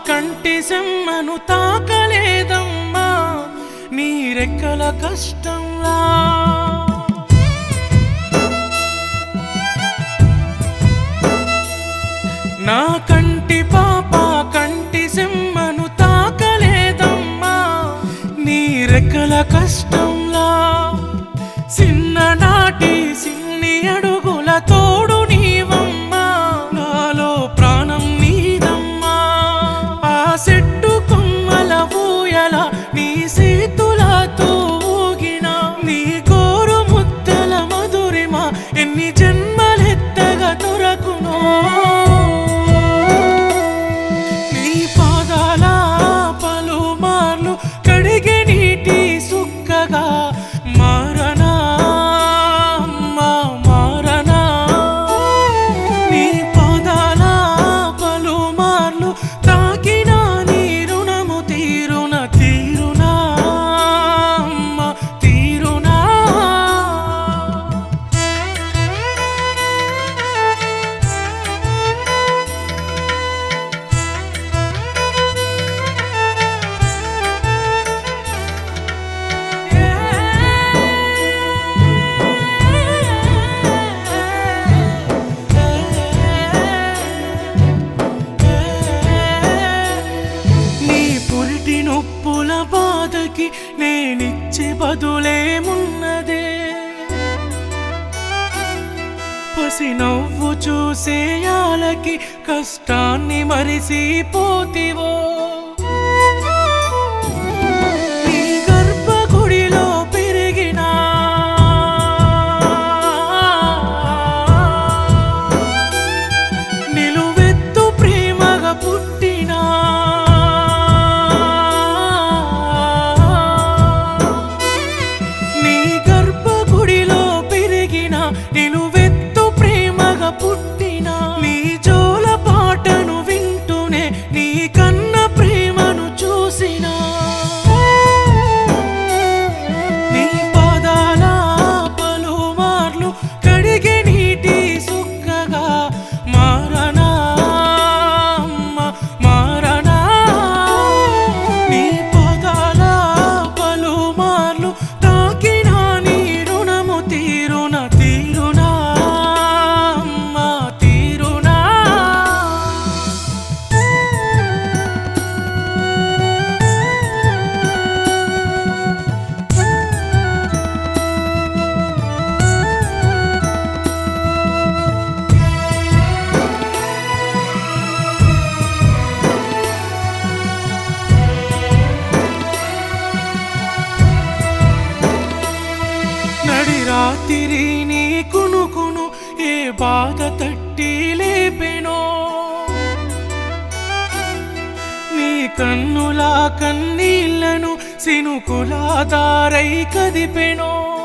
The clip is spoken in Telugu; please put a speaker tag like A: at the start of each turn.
A: కంటి సెమ్మను తాకలేదమ్మా నీ రెక్కల కష్టంలా నా కంటి పాప కంటి సెమ్మను తాకలేదమ్మా నీ రెక్కల కష్టంలా చిన్ననాటి సిన్ని అడుగుల తోడు నీవమ్మా నాలో ప్రాణం నీదమ్మా ఆ చెట్టు కొమ్మల ఊయల నీ సేతులతో ఊగిన నీ కోరు ముద్దల మధురిమ ఎన్ని జన్మలెత్తగా దొరకునో నీ పాదాల పలుమార్లు కడిగే నీటి సుక్కగా మారనా అమ్మా, మారనా నీ పాదాల పలుమార్లు తాకిన నీ రుణము తీరున తీరునా అమ్మా, తీరునా నీ పురిటి నొప్పుల బాధకి నేనిచ్చే బదులేమున్నదే పసి నవ్వు చూసేయాలకి కష్టాన్ని మరిసిపోతివో నీ గర్భగుడిలో పెరిగినా నిలువెత్తు ప్రేమగా పుట్టినా నీ గర్భగుడిలో పెరిగిన నిలువెత్తు ప్రేమగా పుట్టిన నీ జోల పాటను వింటూనే నీ కన్న ప్రేమను చూసినా నీ పాదాల పలుమార్లు కడిగే నీటి సుక్కగా మారనా అమ్మా, మారనా నీ పాదాల పలుమార్లు తాకిన నీ రుణము తీరున తీరునా అమ్మా, తీరునా నడి రాత్రి నీ కునుకును ఏ బాధ తట్టి లేపెనో నీ కన్నులా కన్నీళ్లను సినుకులా దారై కదిపెనో